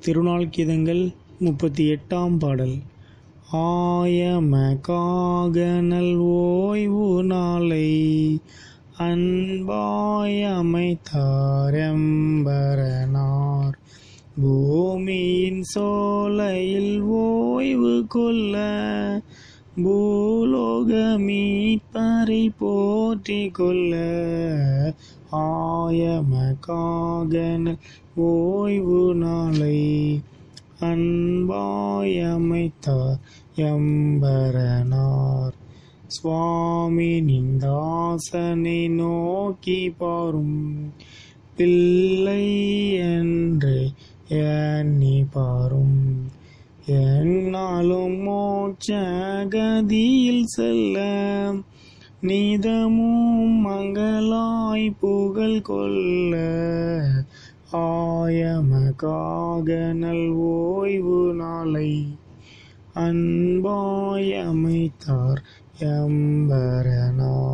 திருநாள் கீதங்கள் முப்பத்தி எட்டாம் பாடல் ஆயமக்காக நல் ஓய்வு நாளை அன்பாய் அமைத்தாரெம்பரனார் பூமியின் சோலையில் ஓய்வு கொள்ள பூலோக மீட்பரை போற்றி கொள்ள ஆயமக்காகன ஓய்வு நாளை அன்பாய் அமைத்தார் எம்பரனார் சுவாமி நிந்தாசனை நோக்கி பாரும் பிள்ளை என்று எண்ணி பாரும் என்னாலும் மோட்ச கதியில் செல்ல நீதமும் மங்களாய் புகழ் கொள்ள ஆயமக்காக நல் ஓய்வு நாளை அன்பாய் அமைத்தார் எம்பரனார்